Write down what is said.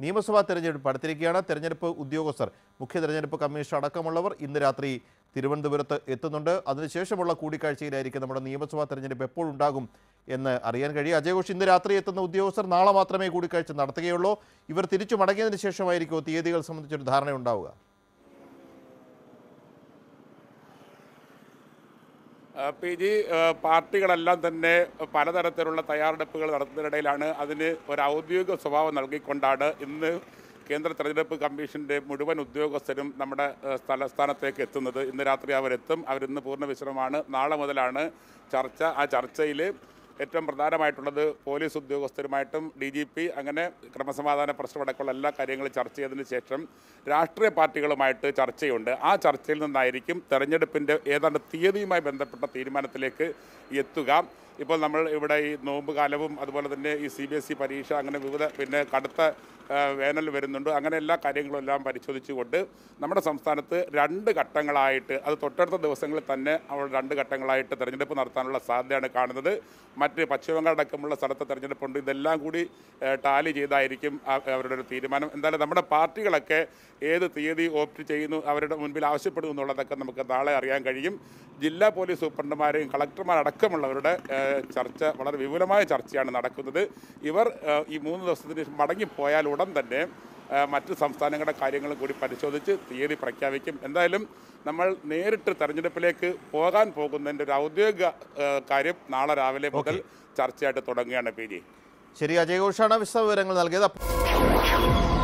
നിയമസഭാ തെരഞ്ഞെടുപ്പ് അടുത്തിരിക്കുകയാണ് തെരഞ്ഞെടുപ്പ് ഉദ്യോഗസ്ഥർ മുഖ്യ തെരഞ്ഞെടുപ്പ് കമ്മീഷൻ അടക്കമുള്ളവർ ഇന്ന് രാത്രി തിരുവനന്തപുരത്ത് എത്തുന്നുണ്ട് അതിനുശേഷമുള്ള കൂടിക്കാഴ്ചയിലായിരിക്കും നമ്മുടെ നിയമസഭാ തെരഞ്ഞെടുപ്പ് എപ്പോഴുണ്ടാകും എന്ന് അറിയാൻ കഴിയും അജയ് ഘോഷ് ഇന്ന് രാത്രി എത്തുന്ന ഉദ്യോഗസ്ഥർ നാളെ മാത്രമേ കൂടിക്കാഴ്ച നടത്തുകയുള്ളൂ ഇവർ തിരിച്ചു മടങ്ങിയതിനു ശേഷമായിരിക്കും തീയതികൾ സംബന്ധിച്ചൊരു ധാരണ ഉണ്ടാവുക ആ, പി ജി ആ, പാർട്ടികളെല്ലാം തന്നെ പലതരത്തിലുള്ള തയ്യാറെടുപ്പുകൾ നടത്തുന്നതിനിടയിലാണ് അതിന് ഒരു ഔദ്യോഗിക സ്വഭാവം നൽകിക്കൊണ്ടാണ് ഇന്ന് കേന്ദ്ര തെരഞ്ഞെടുപ്പ് കമ്മീഷൻ്റെ മുഴുവൻ ഉദ്യോഗസ്ഥരും നമ്മുടെ ആ, തലസ്ഥാനത്തേക്ക് എത്തുന്നത് ഇന്ന് രാത്രി അവരെത്തും അവരിന്ന് പൂർണ്ണ വിശ്രമമാണ് നാളെ മുതലാണ് ചർച്ച ആ ചർച്ചയിൽ ഏറ്റവും പ്രധാനമായിട്ടുള്ളത് പോലീസ് ഉദ്യോഗസ്ഥരുമായിട്ടും ഡി ജി പി അങ്ങനെ ക്രമസമാധാന പ്രശ്നമടക്കമുള്ള എല്ലാ കാര്യങ്ങളും ചർച്ച ചെയ്തതിന് ശേഷം രാഷ്ട്രീയ പാർട്ടികളുമായിട്ട് ചർച്ചയുണ്ട് ആ ചർച്ചയിൽ നിന്നായിരിക്കും തെരഞ്ഞെടുപ്പിൻ്റെ ഏതാണ്ട് തീയതിയുമായി ബന്ധപ്പെട്ട തീരുമാനത്തിലേക്ക് എത്തുക ഇപ്പോൾ നമ്മൾ ഇവിടെ ഈ നോമ്പ് കാലവും അതുപോലെ തന്നെ ഈ സി ബി എസ് ഇ പരീക്ഷ അങ്ങനെ വിവിധ പിന്നെ കടുത്ത ആ, വേനൽ വരുന്നുണ്ട് അങ്ങനെ എല്ലാ കാര്യങ്ങളും എല്ലാം പരിശോധിച്ചുകൊണ്ട് നമ്മുടെ സംസ്ഥാനത്ത് രണ്ട് ഘട്ടങ്ങളായിട്ട് അത് തൊട്ടടുത്ത ദിവസങ്ങളിൽ തന്നെ അവൾ രണ്ട് ഘട്ടങ്ങളായിട്ട് തെരഞ്ഞെടുപ്പ് നടത്താനുള്ള സാധ്യതയാണ് കാണുന്നത് മറ്റ് പശ്ചിമബംഗാൾ അടക്കമുള്ള സ്ഥലത്തെ തെരഞ്ഞെടുപ്പുണ്ട് ഇതെല്ലാം കൂടി ഏ, ടാലി ചെയ്തായിരിക്കും ആ- അവരുടെ ഒരു തീരുമാനം എന്തായാലും നമ്മുടെ പാർട്ടികളൊക്കെ ഏത് തീയതി ഓപ്റ്റ് ചെയ്യുന്നു അവരുടെ മുൻപിൽ ആവശ്യപ്പെടുന്നു എന്നുള്ളതൊക്കെ നമുക്ക് നാളെ അറിയാൻ കഴിയും ജില്ലാ പോലീസ് സൂപ്രണ്ടുമാരെയും കളക്ടർമാരടക്കമുള്ളവരുടെ ഏ, ചർച്ച വളരെ വിപുലമായ ചർച്ചയാണ് നടക്കുന്നത് ഇവർ ഏ, ഈ മൂന്ന് ദിവസത്തിന് ശേഷം മടങ്ങിപ്പോയാൽ ഉടൻ തന്നെ ഏ, മറ്റ് സംസ്ഥാനങ്ങളുടെ കാര്യങ്ങളും കൂടി പരിശോധിച്ച് തീയതി പ്രഖ്യാപിക്കും എന്തായാലും നമ്മൾ നേരിട്ട് തെരഞ്ഞെടുപ്പിലേക്ക് പോകാൻ പോകുന്നതിൻ്റെ ഒരു ഔദ്യോഗിക ഏ, കാര്യം നാളെ രാവിലെ മുതൽ ചർച്ചയായിട്ട് തുടങ്ങുകയാണ് പി ജി ശരി അജയ് ഘോഷാണ് വിശദവിവരങ്ങൾ നൽകിയത്